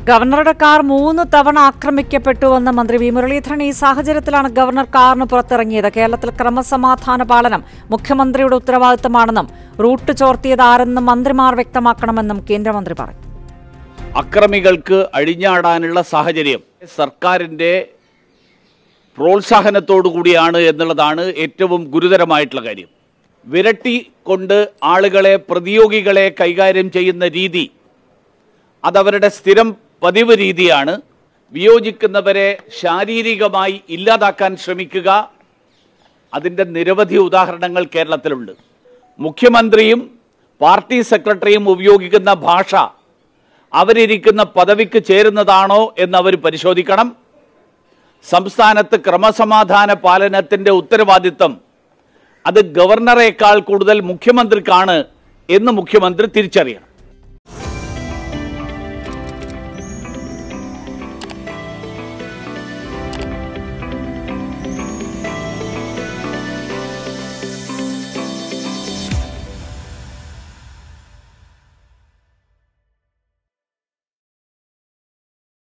ഗവർണറുടെ കാർ മൂന്ന് തവണ ആക്രമിക്കപ്പെട്ടുവെന്ന് മന്ത്രി വി മുരളീധരൻ ഈ സാഹചര്യത്തിലാണ് ഗവർണർ കാറിന് പുറത്തിറങ്ങിയത് കേരളത്തിൽ ക്രമസമാധാന പാലനം മുഖ്യമന്ത്രിയുടെ ഉത്തരവാദിത്തമാണെന്നും റൂട്ട് ചോർത്തിയത് ആരെന്നും മന്ത്രിമാർ വ്യക്തമാക്കണമെന്നും കേന്ദ്രമന്ത്രി പറഞ്ഞു അക്രമികൾക്ക് അഴിഞ്ഞാടാനുള്ള സാഹചര്യം സർക്കാരിൻ്റെ പ്രോത്സാഹനത്തോടു കൂടിയാണ് എന്നുള്ളതാണ് ഏറ്റവും ഗുരുതരമായിട്ടുള്ള കാര്യം വിരട്ടി കൊണ്ട് ആളുകളെ പ്രതിയോഗികളെ കൈകാര്യം ചെയ്യുന്ന രീതി അതവരുടെ സ്ഥിരം പതിവ് രീതിയാണ് വിയോജിക്കുന്നവരെ ശാരീരികമായി ഇല്ലാതാക്കാൻ ശ്രമിക്കുക അതിൻ്റെ നിരവധി ഉദാഹരണങ്ങൾ കേരളത്തിലുണ്ട് മുഖ്യമന്ത്രിയും പാർട്ടി സെക്രട്ടറിയും ഉപയോഗിക്കുന്ന ഭാഷ അവരിരിക്കുന്ന പദവിക്ക് ചേരുന്നതാണോ എന്ന് അവർ പരിശോധിക്കണം സംസ്ഥാനത്ത് ക്രമസമാധാന പാലനത്തിൻ്റെ ഉത്തരവാദിത്തം അത് ഗവർണറേക്കാൾ കൂടുതൽ മുഖ്യമന്ത്രിക്കാണ് എന്ന് മുഖ്യമന്ത്രി തിരിച്ചറിയണം